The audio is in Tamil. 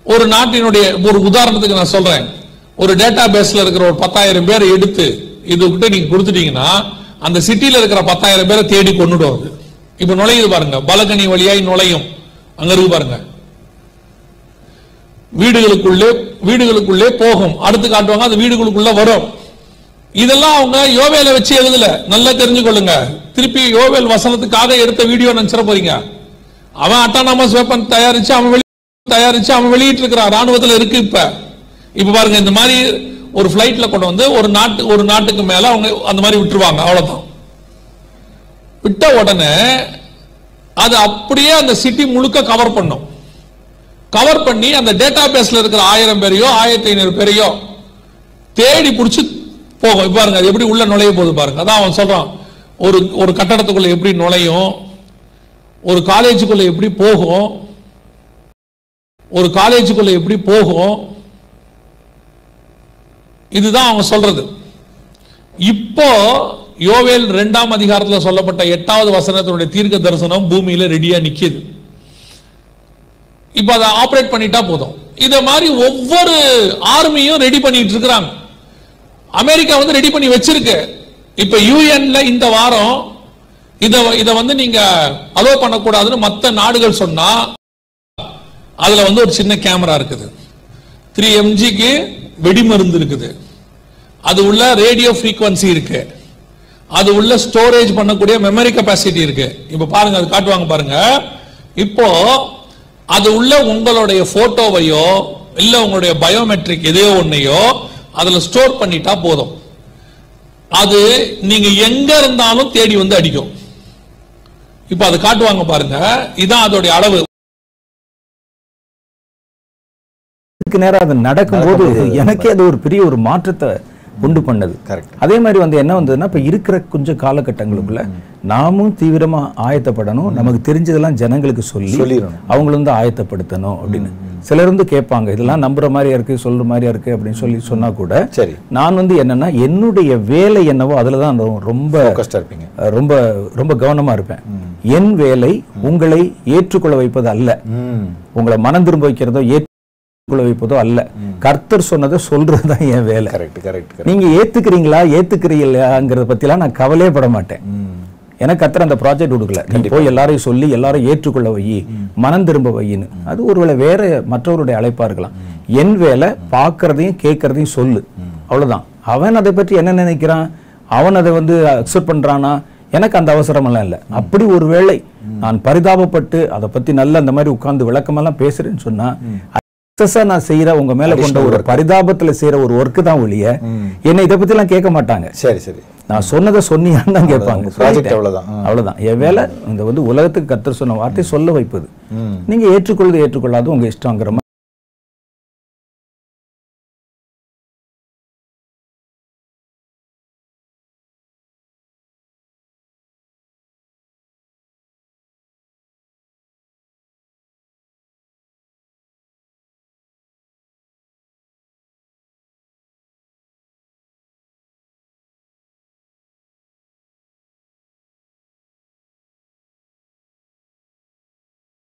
ஒரு நாட்டினுடைய ஒரு உதாரணத்துக்கு நான் சொல்றேன் ஒரு டேட்டா பேஸ்ல இருக்கிற ஒரு பத்தாயிரம் பேரை எடுத்து இது கிட்ட நீங்க கொடுத்துட்டீங்கன்னா அந்த சிட்டில இருக்கிற பத்தாயிரம் பேரை தேடி கொண்டுட்டு வருது இப்ப நுழையுது பாருங்க பலகனி வழியாய் நுழையும் அங்க இருக்கு பாருங்க வீடுகளுக்குள்ளே வீடுகளுக்குள்ளே போகும் அடுத்து காட்டுவாங்க அது வீடுகளுக்குள்ள வரும் இதெல்லாம் அவங்க யோவேல வச்சு எழுதல நல்லா தெரிஞ்சுக்கொள்ளுங்க திருப்பி யோவேல் வசனத்துக்காக எடுத்த வீடியோ நினைச்சிட போறீங்க அவன் அட்டானமஸ் வெப்பன் தயாரிச்சு அவன் வெளி தயாரிச்சு அவன் வெளியிட்டு இருக்கிறான் ராணுவத்துல இருக்கு இப்ப இப்ப பாருங்க இந்த மாதிரி ஒரு பிளைட்ல கொண்டு வந்து ஒரு நாட்டு ஒரு நாட்டுக்கு மேல அவங்க அந்த மாதிரி விட்டுருவாங்க அவ்வளவுதான் விட்ட உடனே அது அப்படியே அந்த சிட்டி முழுக்க கவர் பண்ணும் கவர் பண்ணி அந்த டேட்டா பேஸ்ல இருக்கிற ஆயிரம் பேரையோ ஆயிரத்தி ஐநூறு பேரையோ தேடி பிடிச்சி போகும் இப்ப பாருங்க அது எப்படி உள்ள நுழைய போகுது பாருங்க அதான் அவன் சொல்றான் ஒரு ஒரு கட்டடத்துக்குள்ள எப்படி நுழையும் ஒரு காலேஜுக்குள்ள எப்படி போகும் ஒரு காலேஜுக்குள்ள எப்படி போகும் இதுதான் அவங்க சொல்றது இப்போ யோவேல் இரண்டாம் அதிகாரத்துல சொல்லப்பட்ட எட்டாவது வசனத்தினுடைய தீர்க்க தரிசனம் பூமியில ரெடியா நிக்குது இப்ப அதை ஆபரேட் பண்ணிட்டா போதும் இத மாதிரி ஒவ்வொரு ஆர்மியும் ரெடி பண்ணிட்டு இருக்கிறாங்க அமெரிக்கா வந்து ரெடி பண்ணி வச்சிருக்கு இப்ப யூஎன்ல இந்த வாரம் இத இத வந்து நீங்க அலோ பண்ணக்கூடாதுன்னு மத்த நாடுகள் சொன்னா அதுல வந்து ஒரு சின்ன கேமரா இருக்குது த்ரீ எம்ஜிக்கு வெடிமருந்து இருக்குது அது உள்ள ரேடியோ ஃப்ரீக்வன்சி இருக்கு அது உள்ள ஸ்டோரேஜ் பண்ணக்கூடிய மெமரி கெப்பாசிட்டி இருக்கு இப்ப பாருங்க அது காட்டுவாங்க பாருங்க இப்போ அது உள்ள உங்களுடைய போட்டோவையோ இல்ல உங்களுடைய பயோமெட்ரிக் எதையோ ஒன்னையோ அதுல ஸ்டோர் பண்ணிட்டா போதும் அது நீங்க எங்க இருந்தாலும் தேடி வந்து அடிக்கும் இப்ப அது காட்டுவாங்க பாருங்க இதான் அதோடைய அளவு இதுக்கு நேரம் அது நடக்கும்போது எனக்கே அது ஒரு பெரிய ஒரு மாற்றத்தை உண்டு பண்ணது Correct. அதே மாதிரி வந்து என்ன வந்ததுன்னா இப்ப இருக்கிற கொஞ்சம் காலகட்டங்களுக்குள்ள நாமும் தீவிரமா ஆயத்தப்படணும் நமக்கு தெரிஞ்சதெல்லாம் ஜனங்களுக்கு சொல்லி சொல்லிடணும். அவங்கள வந்து ஆயத்தப்படுத்தணும் அப்படின்னு சிலர் வந்து கேட்பாங்க இதெல்லாம் நம்புற மாதிரியா இருக்கு சொல்ற மாதிரியா இருக்கு அப்படின்னு சொல்லி சொன்னா கூட சரி நான் வந்து என்னன்னா என்னுடைய வேலை என்னவோ அதுல தான் ரொ- ரொம்ப ஃபோக்கஸ்டா இருப்பீங்க அஹ், ரொம்ப ரொம்ப கவனமா இருப்பேன் என் வேலை உங்களை ஏற்றுக்கொள்ள வைப்பது அல்ல ம் உங்களை மனம் திரும்ப வைக்கிறதோ ஏற்றுக்கொள்ள வைப்பதோ அல்ல கர்த்தர் சொன்னதை சொல்றது தான் என் வேலை கரெக்ட் கரெக்ட் கரெக்ட் நீங்க ஏத்துக்கிறீங்களா ஏத்துக்கிறீங்களாங்கிறத பத்திலாம் நான் கவலையே பட மாட்டேன் எனக்கு கர்த்தர் அந்த ப்ராஜெக்ட் கொடுக்கல நீ போய் எல்லாரையும் சொல்லி எல்லாரும் ஏற்றுக்கொள்ள வை மனம் திரும்ப வையின்னு அது ஒருவேளை வேற மற்றவருடைய அழைப்பா இருக்கலாம் என் வேலை பார்க்கறதையும் கேட்கறதையும் சொல்லு அவ்வளவுதான் அவன் அதை பற்றி என்ன நினைக்கிறான் அவன் அதை வந்து அக்செப்ட் பண்றானா எனக்கு அந்த அவசரம் எல்லாம் இல்லை அப்படி ஒரு வேளை நான் பரிதாபப்பட்டு அதை பத்தி நல்ல அந்த மாதிரி உட்கார்ந்து விளக்கமெல்லாம் பேசுறேன்னு சொன்னா எக்ஸஸா நான் செய்யற உங்க மேல கொண்ட ஒரு பரிதாபத்துல செய்யற ஒரு ஒர்க்கு தான் ஒழிய என்னை இதை பத்தி எல்லாம் கேட்க மாட்டாங்க சரி சரி நான் சொன்னதை சொன்னியான்னு தான் கேட்பாங்க உங்க project சொல்லிட்டேன். அவ்வளவுதான். ஆ. அவ்வளவுதான் என் வேலை இந்த வந்து உலகத்துக்கு கத்தர் சொன்ன வார்த்தை சொல்ல வைப்பது நீங்க ஏற்றுக்கொள்வது ஏற்றுக்கொள்ளாது உங்க இஷ்டங்கிற மாதிரி